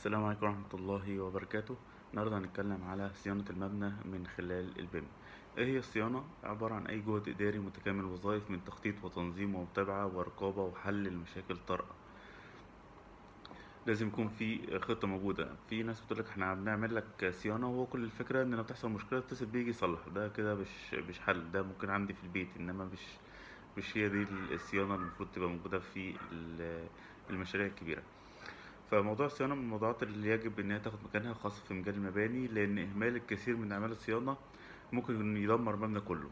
السلام عليكم ورحمة الله وبركاته النهاردة هنتكلم على صيانة المبنى من خلال البيم ايه هي الصيانة؟ عبارة عن أي جهد إداري متكامل وظائف من تخطيط وتنظيم ومتابعة ورقابة وحل المشاكل طارئة لازم يكون في خطة موجودة في ناس بتقولك احنا بنعمل لك صيانة وهو كل الفكرة ان لما تحصل مشكلة تتصل بيه يجي يصلح ده كده مش مش حل ده ممكن عندي في البيت انما مش مش هي دي الصيانة اللي المفروض تبقى موجودة في ال- المشاريع الكبيرة فموضوع الصيانة من الموضوعات اللي يجب إنها تاخد مكانها خاصة في مجال المباني لأن إهمال الكثير من أعمال الصيانة ممكن يدمر المبنى كله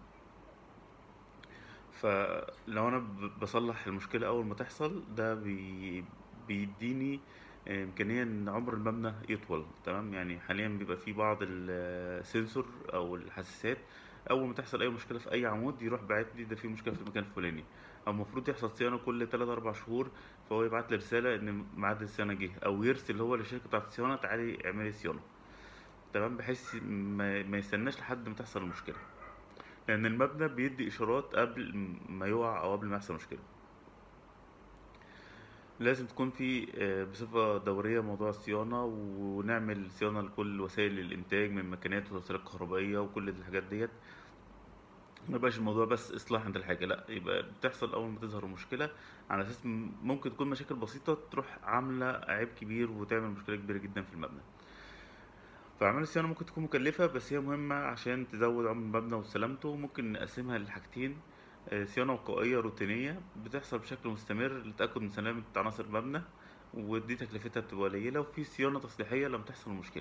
فلو أنا ب- بصلح المشكلة أول ما تحصل ده بي بيديني إمكانية إن عمر المبنى يطول تمام يعني حاليا بيبقى في بعض السنسور أو الحساسات أول ما تحصل أي مشكلة في أي عمود يروح باعت لي ده في مشكلة في المكان الفلاني أو المفروض يحصل صيانة كل تلات أربع شهور فهو يبعت لي رسالة إن ميعاد الصيانة جه أو يرسل هو للشركة بتاعة الصيانة تعالي اعملي صيانة تمام بحيث ما, ما يستناش لحد ما تحصل المشكلة لأن المبنى بيدي إشارات قبل ما يقع أو قبل ما يحصل مشكلة لازم تكون في آه، بصفة دورية موضوع الصيانة ونعمل صيانة لكل وسائل الإنتاج من ماكينات وتوصيلات كهربائية وكل الحاجات ديت ما يبقاش الموضوع بس إصلاح عند الحاجة لأ يبقى بتحصل أول ما تظهر المشكلة على أساس م- ممكن تكون مشاكل بسيطة تروح عاملة عيب كبير وتعمل مشكلة كبيرة جدا في المبنى فأعمال الصيانة ممكن تكون مكلفة بس هي مهمة عشان تزود عمر المبنى وسلامته ممكن نقسمها لحاجتين آه، صيانة وقائية روتينية بتحصل بشكل مستمر للتأكد من سلامة عناصر المبنى ودي تكلفتها بتبقى قليلة وفي صيانة تصليحية لما تحصل مشكلة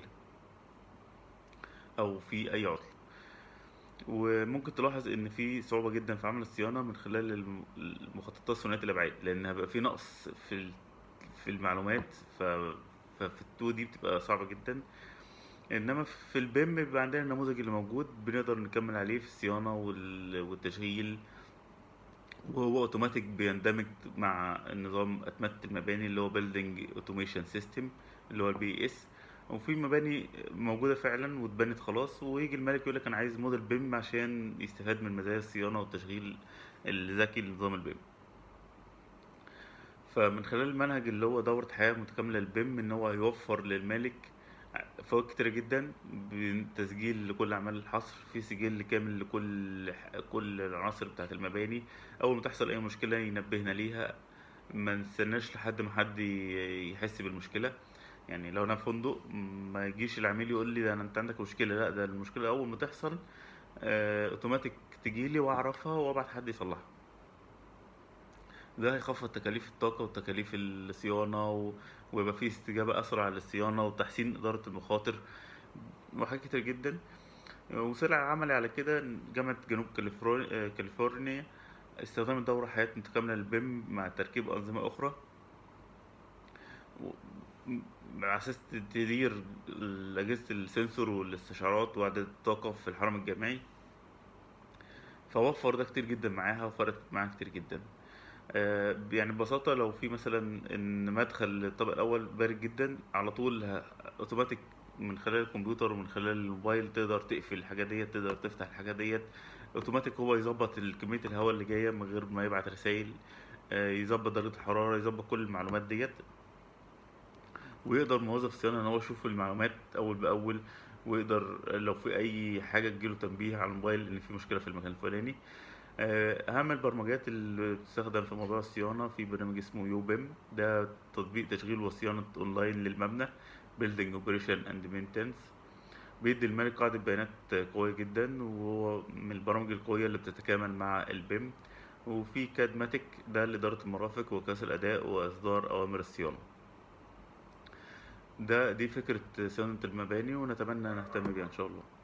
أو في أي عطل وممكن تلاحظ ان في صعوبة جدا في عمل الصيانة من خلال الم- المخططات ثنائية الابعاد لان هيبقى في نقص في ال- في المعلومات ف ففي التو دي بتبقى صعبة جدا انما في البيم بيبقى عندنا النموذج اللي موجود بنقدر نكمل عليه في الصيانة وال- والتشغيل وهو اوتوماتيك بيندمج مع النظام اتمتة المباني اللي هو بيلدينج اوتوميشن سيستم اللي هو البي اس وفي مباني موجودة فعلا واتبنت خلاص ويجي المالك يقول لك انا عايز موديل بيم عشان يستفاد من مزايا الصيانة والتشغيل الذكي لنظام البيم فمن خلال المنهج اللي هو دورة حياة متكاملة للبيم ان هو هيوفر للمالك فوائد كتيرة جدا بتسجيل لكل أعمال الحصر في سجل كامل لكل كل العناصر بتاعة المباني أول ما تحصل أي مشكلة ينبهنا ليها ما نستناش لحد ما حد ي- يحس بالمشكلة يعني لو أنا في فندق ما يجيش العميل يقول لي ده أنا أنت عندك مشكلة لا ده المشكلة أول ما تحصل آه، أوتوماتيك تجيلي وأعرفها وأبعت حد يصلحها ده هيخفض تكاليف الطاقة وتكاليف الصيانة و... ويبقى فيه استجابة أسرع للصيانة وتحسين إدارة المخاطر وحاجات كتير جدا وسرع عملي على كده إن جامعة جنوب كاليفورنيا آه، كاليفورنيا استخدام دورة حياة متكاملة للبيم مع تركيب أنظمة أخرى و- م- على أساس تدير أجهزة السنسور والاستشعارات وإعداد الطاقة في الحرم الجامعي فوفر ده كتير جدا معاها وفرقت معاها كتير جدا آه، يعني ببساطة لو في مثلا ان مدخل الطابق الاول بارد جدا على طول ه- اوتوماتيك من خلال الكمبيوتر ومن خلال الموبايل تقدر تقفل الحاجة ديت تقدر تفتح الحاجة ديت اوتوماتيك هو يظبط ال- كمية الهواء اللي جاية من غير ما يبعت رسائل آه، يظبط درجة الحرارة يظبط كل المعلومات ديت ويقدر موظف الصيانة ان هو يشوف المعلومات اول باول ويقدر لو في اي حاجة تجيله تنبيه على الموبايل ان في مشكلة في المكان الفلاني آه، اهم البرمجيات اللي بتستخدم في موضوع الصيانة في برنامج اسمه يو بيم ده تطبيق تشغيل وصيانة اونلاين للمبنى Building Operation and Maintenance بيدي المالك قاعدة بيانات قوية جدا وهو من البرامج القوية اللي بتتكامل مع البيم وفي كادماتيك ده لإدارة المرافق وقياس الأداء وإصدار أوامر الصيانة ده دي فكرة صيانة المباني ونتمنى نهتم بيها إن شاء الله